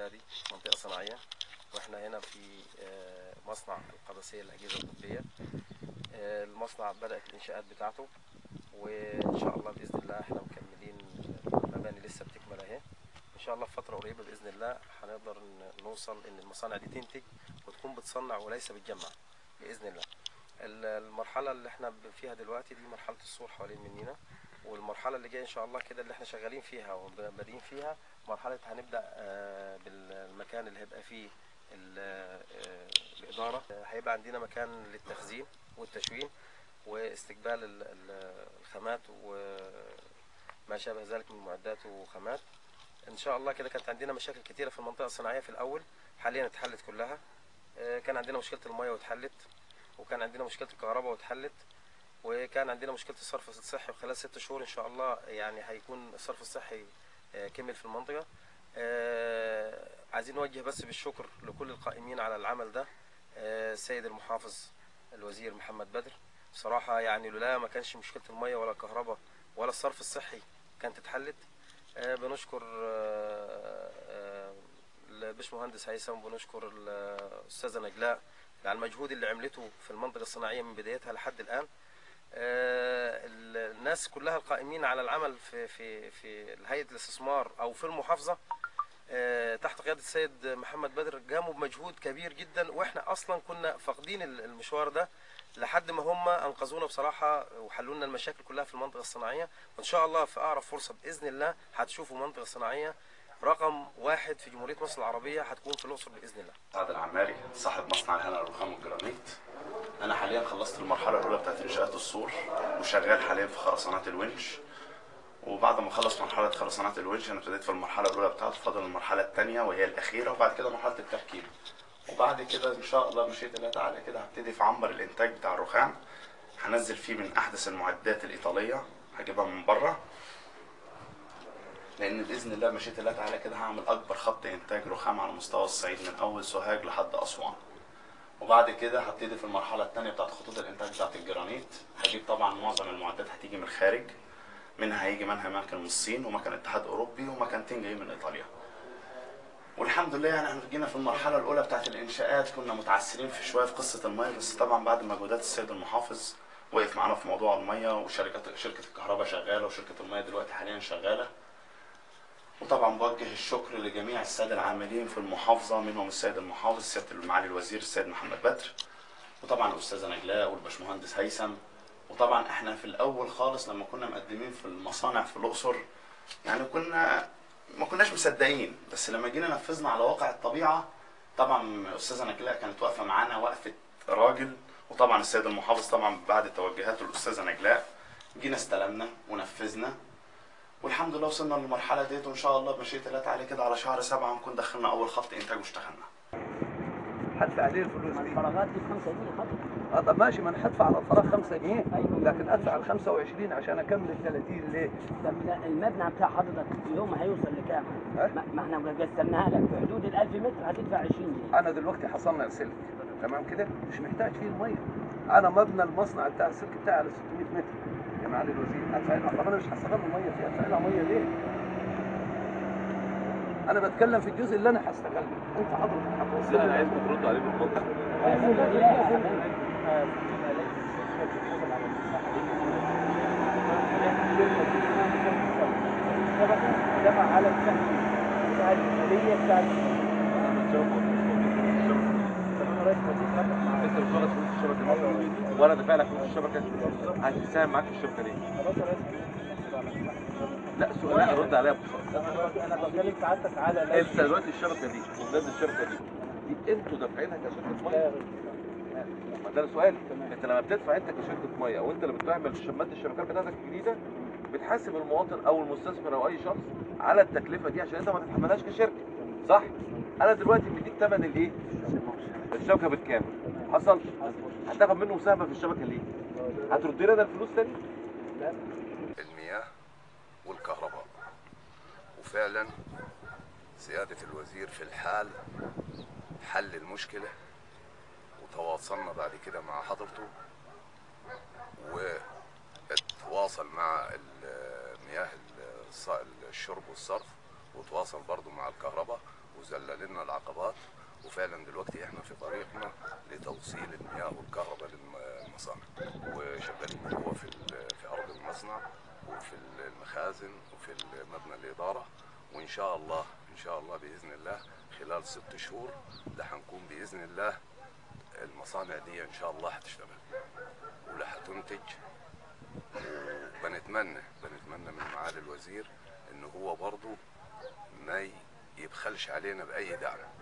الباري منطقة صناعية واحنا هنا في آه، مصنع القادسية للأجهزة الطبية آه، المصنع بدأت الإنشاءات بتاعته وإن شاء الله بإذن الله احنا مكملين المباني لسه بتكمل أهي إن شاء الله في فترة قريبة بإذن الله هنقدر ن- نوصل إن المصانع دي تنتج وتكون بتصنع وليس بتجمع بإذن الله ال- المرحلة اللي احنا ب- فيها دلوقتي دي مرحلة السور حوالين مننا والمرحلة اللي جاية إن شاء الله كده اللي احنا شغالين فيها وبادئين فيها مرحلة هنبدأ آه، بالمكان اللي هيبقى فيه ال- آه، الإدارة آه، هيبقى عندنا مكان للتخزين والتشوين واستقبال ال- ال- الخامات وما شابه ذلك من معدات وخامات ان شاء الله كده كانت عندنا مشاكل كتيره في المنطقه الصناعيه في الاول حاليا اتحلت كلها آه، كان عندنا مشكله الميه واتحلت وكان عندنا مشكله الكهرباء واتحلت وكان عندنا مشكله الصرف الصحي وخلال ست شهور ان شاء الله يعني هيكون الصرف الصحي آه، كمل في المنطقه آه، عايزين نوجه بس بالشكر لكل القائمين على العمل ده آه، السيد المحافظ الوزير محمد بدر صراحة يعني لولا ما كانش مشكلة المية ولا الكهرباء ولا الصرف الصحي كانت اتحلت آه، بنشكر آه، آه، الباشمهندس هيثم وبنشكر الأستاذة نجلاء على المجهود اللي عملته في المنطقة الصناعية من بدايتها لحد الآن آه، الناس كلها القائمين على العمل في في في هيئة الاستثمار أو في المحافظة آه، تحت قيادة السيد محمد بدر قاموا بمجهود كبير جدا واحنا اصلا كنا فاقدين المشوار ده لحد ما هم انقذونا بصراحة وحلوا لنا المشاكل كلها في المنطقة الصناعية وان شاء الله في اقرب فرصة باذن الله هتشوفوا منطقة صناعية رقم واحد في جمهورية مصر العربية هتكون في الاقصر باذن الله سعد العماري صاحب مصنع الهنا للرخام والجرانيت انا حاليا خلصت المرحله الاولى بتاعت انشاءات السور وشغال حاليا في خرسانات الونش وبعد ما اخلص مرحله خرسانات الونش انا ابتديت في المرحله الاولى بتاعته فاضل المرحله الثانيه وهي الاخيره وبعد كده مرحله التركيب وبعد كده ان شاء الله مشيت الله تعالى كده هبتدي في عنبر الانتاج بتاع الرخام هنزل فيه من احدث المعدات الايطاليه هجيبها من بره لان باذن الله مشيت الله تعالى كده هعمل اكبر خط انتاج رخام على مستوى الصعيد من اول سوهاج لحد اسوان وبعد كده هبتدي في المرحله الثانيه بتاعت خطوط الانتاج بتاعت الجرانيت هجيب طبعا معظم المعدات هتيجي من الخارج منها هيجي منها مكن من الصين ومكن اتحاد اوروبي ومكنتين جايين من ايطاليا والحمد لله يعني احنا جينا في المرحله الاولى بتاعت الانشاءات كنا متعثرين في شويه في قصه الميه بس طبعا بعد مجهودات السيد المحافظ وقف معانا في موضوع الميه وشركه شركه الكهرباء شغاله وشركه الميه دلوقتي حاليا شغاله وطبعا بوجه الشكر لجميع الساده العاملين في المحافظه منهم السيد المحافظ سياده معالي الوزير السيد محمد بدر وطبعا الاستاذه نجلاء والباشمهندس هيثم وطبعا احنا في الاول خالص لما كنا مقدمين في المصانع في الاقصر يعني كنا ما كناش مصدقين بس لما جينا نفذنا على واقع الطبيعه طبعا الاستاذه نجلاء كانت واقفه معانا وقفه راجل وطبعا السيد المحافظ طبعا بعد توجيهاته الاستاذه نجلاء جينا استلمنا ونفذنا والحمد لله وصلنا للمرحله ديت وان شاء الله بمشيئه الله تعالى كده على شهر سبعه نكون دخلنا اول خط انتاج واشتغلنا هدفع عليه الفلوس دي الفراغات دي 5 جنيه حضرتك اه طب ماشي ما انا هدفع على الفراغ 5 جنيه أيوة. لكن ادفع ال 25 عشان اكمل ال 30 ليه؟ طب لا، المبنى بتاع حضرتك يوم هيوصل لكام؟ ها؟ ما ما احنا قسمناها لك في حدود ال 1000 متر هتدفع 20 جنيه انا دلوقتي هصنع سلك تمام كده مش محتاج فيه الميه انا مبنى المصنع بتاع السلك بتاعي على 600 متر يا معالي الوزير ادفع لها طب انا مش هستغل الميه فيها ادفع لها ميه ليه؟ انا بتكلم في الجزء اللي انا هستغله انت حضرتك هتوصل لا انا عايزكم تردوا عليه بالمنطق جمع على السهم بتاع الآلية بتاع انت مش واخد فلوس الشبكه دي وانا دافع لك فلوس الشبكه هتساهم معاك في الشبكه ليه؟ لا سؤال لا رد عليا ببساطه انا بكلم سعادتك على انت دلوقتي الشبكه دي وبجد الشبكه دي دي انتوا دافعينها كشركه ميه ما ده سؤال انت لما بتدفع انت كشركه ميه او انت اللي بتعمل شمات الشبكات بتاعتك الجديده بتحاسب المواطن او المستثمر او اي شخص على التكلفه دي عشان انت ما تتحملهاش كشركه صح انا دلوقتي مديك ثمن الايه الشبكه بالكامل حصل هتاخد منه مساهمه في الشبكه ليه هترد لنا الفلوس تاني المياه والكهرباء وفعلا سيادة الوزير في الحال حل المشكلة وتواصلنا بعد كده مع حضرته وتواصل مع ال- مياه الص- الشرب والصرف وتواصل برضو مع الكهرباء وذلل لنا العقبات وفعلا دلوقتي احنا في طريقنا لتوصيل المياه والكهرباء للمصانع وشغالين جوه في ال- في ارض المصنع وفي المخازن وفي مبنى الاداره وان شاء الله ان شاء الله باذن الله خلال ست شهور ده هنكون باذن الله المصانع دي ان شاء الله هتشتغل ولا هتنتج وبنتمنى بنتمنى من معالي الوزير ان هو برضه ما ي- يبخلش علينا باي دعم